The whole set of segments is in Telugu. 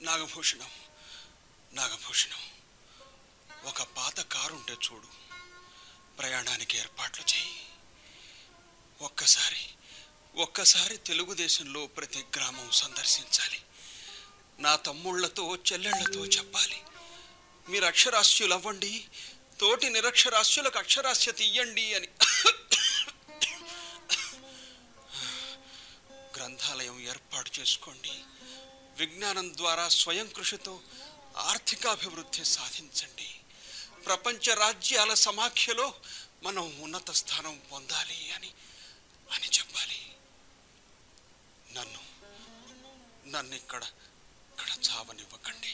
నాగభూషణం నాగభూషణం ఒక పాత కారు ఉంటే చూడు ప్రయాణానికి ఏర్పాట్లు చేయి ఒక్కసారి ఒక్కసారి తెలుగుదేశంలో ప్రతి గ్రామం సందర్శించాలి నా తమ్ముళ్లతో చెల్లెళ్లతో చెప్పాలి మీరు అక్షరాస్యులు అవ్వండి తోటి నిరక్షరాస్యులకు అక్షరాస్యత ఇయ్యండి అని గ్రంథాలయం ఏర్పాటు చేసుకోండి విజ్ఞానం ద్వారా స్వయం కృషితో ఆర్థికాభివృద్ధి సాధించండి ప్రపంచ రాజ్యాల సమాఖ్యలో మనం ఉన్నత స్థానం పొందాలి అని అని చెప్పాలి నన్ను నన్ను ఇక్కడ ఇక్కడ చావనివ్వకండి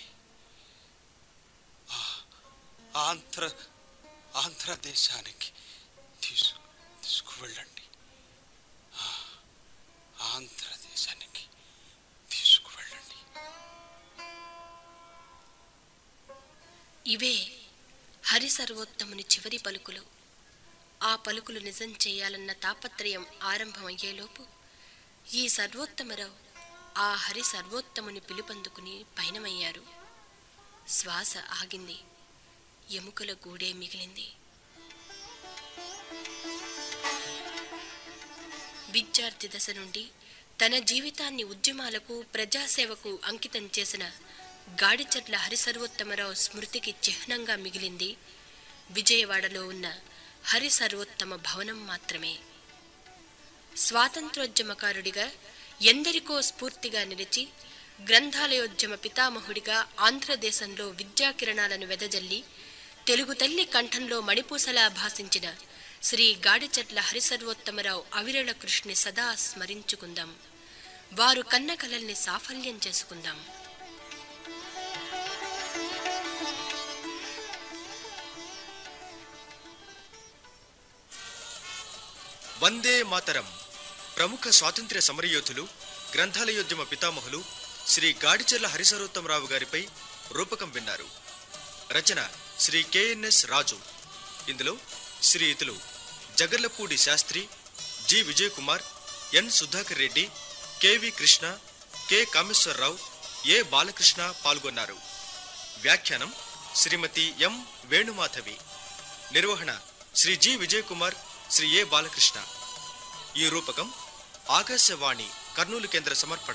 ఆ ఆంధ్ర ఆంధ్రదేశానికి తీసు తీసుకువెళ్ళండి ఆ, ఆంధ్రదేశానికి తీసుకువెళ్ళండి ఇవే హరి సర్వోత్తముని చివరి పలుకులు ఆ పలుకులు నిజం చేయాలన్న తాపత్రయం ఆరంభమయ్యేలోపు ఈ సర్వోత్తమరావు ఆ హరి సర్వోత్తముని పిలుపందుకుని పయనమయ్యారు శ్వాస ఆగింది ఎముకల గూడే మిగిలింది విద్యార్థి దశ నుండి తన జీవితాన్ని ఉద్యమాలకు ప్రజాసేవకు అంకితం చేసిన గాడిచర్ల హరిసర్వోత్తమరావు స్మృతికి చిహ్నంగా మిగిలింది విజయవాడలో ఉన్న హరి సర్వోత్తమ భవనం మాత్రమే స్వాతంత్రోద్యమకారుడిగా ఎందరికో స్ఫూర్తిగా నిలిచి గ్రంథాలయోద్యమ పితామహుడిగా ఆంధ్రదేశంలో విద్యాకిరణాలను వెదజల్లి తెలుగు తల్లి కంఠంలో మణిపూసలా భాసించిన శ్రీ గాడిచట్ల హరిసర్వోత్తమరావు అవిరళ కృష్ణి సదా స్మరించుకుందాం వారు కన్న కలల్ని సాఫల్యం చేసుకుందాం వందే మాతరం ప్రముఖ స్వాతంత్ర్య సమరయోధులు గ్రంథాలయోద్యమ పితామహులు శ్రీ గాడిచెర్ల హరిసరోత్తమరావు గారిపై రూపకం విన్నారు రచన శ్రీ కెఎన్ఎస్ రాజు ఇందులో శ్రీయుతులు Jagarlapudi Sastry G Vijay Kumar N Sudhakar Reddy KV Krishna K Kameswararao A Balakrishna పాల్గొన్నారు వ్యాఖ్యానం శ్రీమతి ఎం వేణుమాధవి నిర్వహణ శ్రీ జి విజయ్ కుమార్ శ్రీ ఏ బాలకృష్ణ ఈ రూపకం ఆకాశవాణి కర్నూలు కేంద్ర సమర్పణ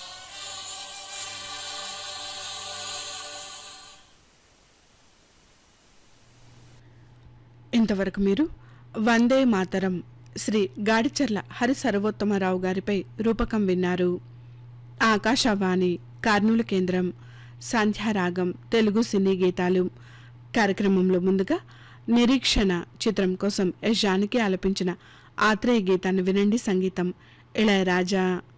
ఇంతవరకు మీరు వందే మాతరం శ్రీ గాడిచర్ల హరి సర్వోత్తమరావు గారిపై రూపకం విన్నారు ఆకాశవాణి కర్నూలు కేంద్రం సంధ్యారాగం తెలుగు సినీ గీతాలు కార్యక్రమంలో ముందుగా నిరీక్షణ చిత్రం కోసం యశ్ జానకి ఆలపించిన ఆత్రేయ గీతాన్ని వినండి సంగీతం ఇళయరాజా